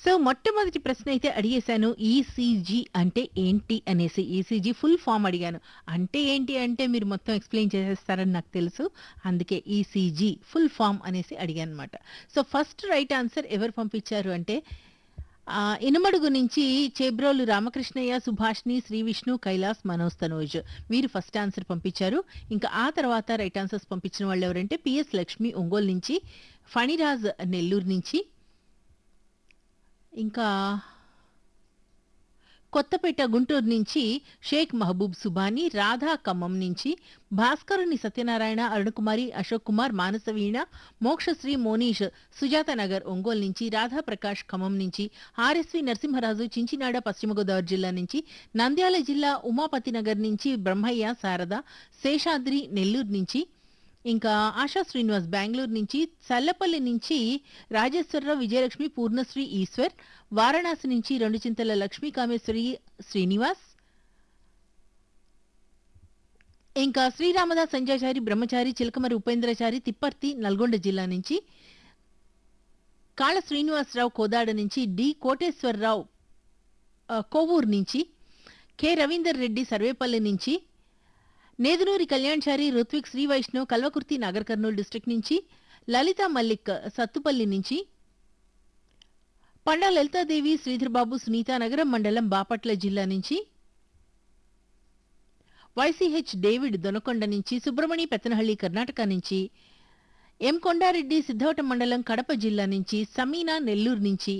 so మొట్టమొదటి ప్రశ్న అయితే అడిగేశాను ఈసీజీ అంటే ఏంటి అనేసి ఈసీజీ ఫుల్ ఫామ్ అడిగాను అంటే ఏంటి అంటే మీరు మొత్తం ఎక్స్ప్లెయిన్ చేసేస్తారని నాకు తెలుసు అందుకే ఈసీజీ ఫుల్ ఫామ్ అనేసి అడిగాను అనమాట సో ఫస్ట్ రైట్ ఆన్సర్ ఎవరు పంపించారు అంటే ఆ, ఇనుమడుగు నుంచి చేబ్రోలు రామకృష్ణయ్య సుభాష్ని శ్రీ విష్ణు కైలాస్ మనోజ్ తనోజ్ వీరు ఫస్ట్ ఆన్సర్ పంపించారు ఇంకా ఆ తర్వాత రైట్ ఆన్సర్స్ పంపించిన వాళ్ళు ఎవరంటే పిఎస్ లక్ష్మి ఒంగోలు నుంచి ఫణిరాజ్ నెల్లూరు నుంచి ఇంకా కొత్తపేట గుంటూరు నుంచి షేక్ మహబూబ్ సుబాని రాధా ఖమ్మం నుంచి భాస్కరుని సత్యనారాయణ అరుణకుమారి అశోక్ కుమార్ మానసవీణ మోక్షశ్రీ మోనీష్ సుజాత నగర్ ఒంగోలు నుంచి రాధా ప్రకాష్ ఖమ్మం నుంచి ఆర్ఎస్వి నరసింహరాజు చించినాడ పశ్చిమ గోదావరి జిల్లా నుంచి నంద్యాల జిల్లా ఉమాపతి నగర్ నుంచి బ్రహ్మయ్య శారద శేషాద్రి నెల్లూరు నుంచి ఇంకా ఆశా శ్రీనివాస్ బెంగళూరు నుంచి చల్లపల్లి నుంచి రాజేశ్వరరావు విజయలక్ష్మి పూర్ణశ్రీ ఈశ్వర్ వారణాసి నుంచి రెండు చింతల లక్ష్మీ కామేశ్వరి శ్రీనివాస్ ఇంకా శ్రీరామదాస్ సంజాచారి బ్రహ్మచారి చిలకమరి ఉపేంద్రచారి తిప్పర్తి నల్గొండ జిల్లా నుంచి కాళ శ్రీనివాసరావు కోదాడ నుంచి డి కోటేశ్వరరావు ఆ, కోవూరు నుంచి కె రవీందర్ రెడ్డి సర్వేపల్లి నుంచి నేదునూరి కళ్యాణ్చారి రుత్విక్ శ్రీ వైష్ణవ్ కల్వకుర్తి నాగర్ కర్నూలు డిస్ట్రిక్ట్ నుంచి లలిత మల్లిక్ సత్తుపల్లి నుంచి పండా లలితాదేవి శ్రీధర్బాబు సునీత నగరం మండలం బాపట్ల జిల్లా నుంచి వైసీహెచ్ డేవిడ్ దొనకొండ నుంచి సుబ్రమణి పెత్తనహళ్లి కర్ణాటక నుంచి ఎం కొండారెడ్డి సిద్ధవటం మండలం కడప జిల్లా నుంచి సమీనా నెల్లూరు నుంచి